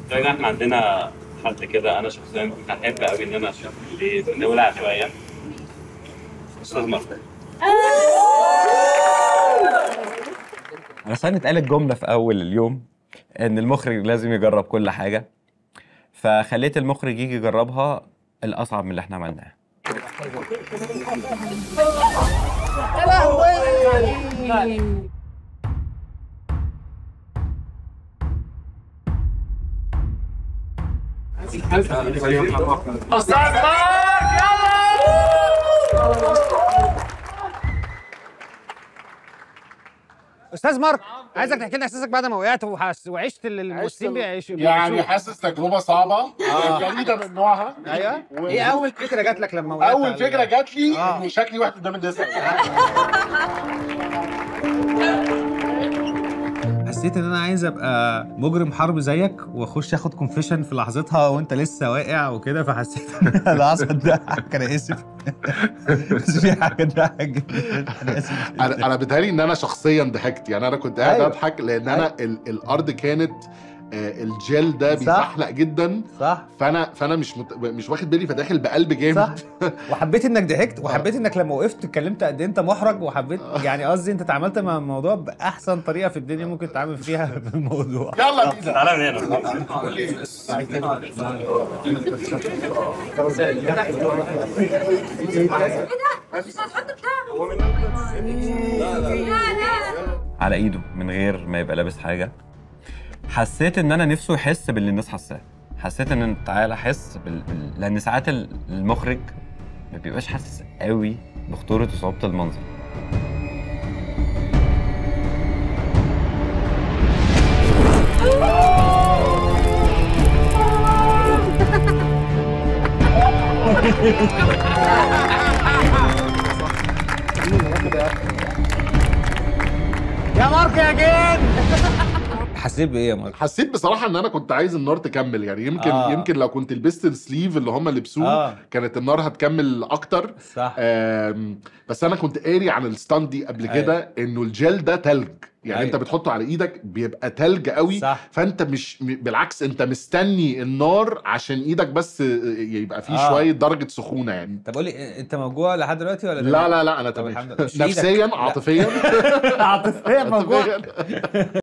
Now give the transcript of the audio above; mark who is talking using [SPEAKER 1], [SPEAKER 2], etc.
[SPEAKER 1] طيب احنا عندنا حد كده انا شخصيا كنت احب قوي ان انا اشوف اللي نولع شويه استاذ مرتضى
[SPEAKER 2] عشان اتقالت جملة في أول اليوم إن المخرج لازم يجرب كل حاجة فخليت المخرج يجي يجربها الأصعب من اللي إحنا عملناه
[SPEAKER 3] استاذ مارك عايزك تحكي لنا احساسك بعد ما وقعت وحس- وعشت اللي الممثلين بيعيشوا
[SPEAKER 4] يعني
[SPEAKER 3] بيعيشوه.
[SPEAKER 4] حاسس تجربه صعبه جديده من نوعها
[SPEAKER 3] ايوه
[SPEAKER 4] و-
[SPEAKER 3] ايه اول فكره جات لك لما وقعت
[SPEAKER 4] اول
[SPEAKER 3] على-
[SPEAKER 4] فكره جات لي
[SPEAKER 3] آه.
[SPEAKER 4] ان شكلي وحش قدام الناس
[SPEAKER 3] حسيت ان انا عايز ابقى مجرم حرب زيك واخش اخد كونفيشن في لحظتها وانت لسه واقع وكده فحسيت ان انا عايز اضحك انا اسف بس في حاجه تضحك جدا انا اسف
[SPEAKER 4] انا انا بيتهيألي ان انا شخصيا ضحكت يعني انا كنت قاعد
[SPEAKER 3] أيوة.
[SPEAKER 4] اضحك لان انا ال- الارض كانت آه، الجل ده
[SPEAKER 3] صح.
[SPEAKER 4] بيزحلق جدا
[SPEAKER 3] صح
[SPEAKER 4] فانا فانا مش مت... مش واخد بالي فداخل بقلب
[SPEAKER 3] صح
[SPEAKER 4] جامد
[SPEAKER 3] وحبيت انك ضحكت وحبيت انك لما وقفت اتكلمت قد ايه انت محرج وحبيت يعني قصدي انت تعاملت مع الموضوع باحسن طريقه في الدنيا ممكن تتعامل فيها في الموضوع
[SPEAKER 4] يلا بينا
[SPEAKER 1] تعالى من هنا
[SPEAKER 2] على إيده من غير ما يبقى لابس حاجة حسيت إن أنا نفسه يحس باللي الناس حاساه حسيت إن تعالى حس بال... بال... لأن ساعات ال- المخرج ما بيبقاش حاسس قوي بخطورة وصعوبة المنظر
[SPEAKER 3] يا مارك يا جن حسيت بايه يا مارك؟
[SPEAKER 4] حسيت بصراحه ان انا كنت عايز النار تكمل يعني يمكن
[SPEAKER 3] آه.
[SPEAKER 4] آه. يمكن لو كنت لبست السليف اللي هم لبسوه
[SPEAKER 3] آه.
[SPEAKER 4] آه. كانت النار هتكمل اكتر
[SPEAKER 3] صح
[SPEAKER 4] آم، بس انا كنت قاري عن الستاند دي قبل كده انه الجل ده تلج يعني
[SPEAKER 3] أيوة.
[SPEAKER 4] انت بتحطه على ايدك بيبقى تلج قوي
[SPEAKER 3] صح.
[SPEAKER 4] فانت مش م- بالعكس انت مستني النار عشان ايدك بس يبقى فيه
[SPEAKER 3] آه.
[SPEAKER 4] آه. شويه درجه سخونه يعني
[SPEAKER 3] طب قولي انت موجوع لحد دلوقتي ولا
[SPEAKER 4] لا لا لا انا
[SPEAKER 3] طب
[SPEAKER 4] تمام
[SPEAKER 3] الحمد لله. مش في إيدك.
[SPEAKER 4] نفسيا
[SPEAKER 3] لا.
[SPEAKER 4] عاطفيا
[SPEAKER 3] عاطفيا موجوع
[SPEAKER 4] عاطفياً.